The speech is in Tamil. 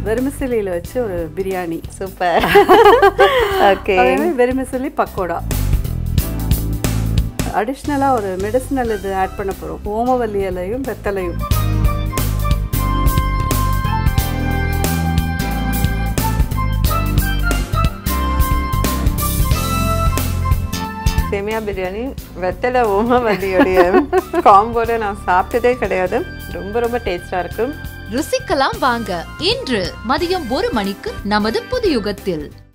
வெறுமிசிலியில் வச்சு ஒரு பிரியாணி சூப்பர் ஓகே அதே மாதிரி வெறுமிசிலி பக்கோடா அடிஷ்னலாக ஒரு மெடிசினல் இது ஆட் பண்ண போகிறோம் ஓமவல்லி இலையும் வெத்தலையும் சேமியா பிரியாணி வெத்தலை ஓமவல்லியோடைய காம்போல நான் சாப்பிட்டதே கிடையாது ரொம்ப ரொம்ப டேஸ்டா இருக்கு ருசிக்கலாம் வாங்க இன்று மதியம் ஒரு மணிக்கு நமது புது யுகத்தில்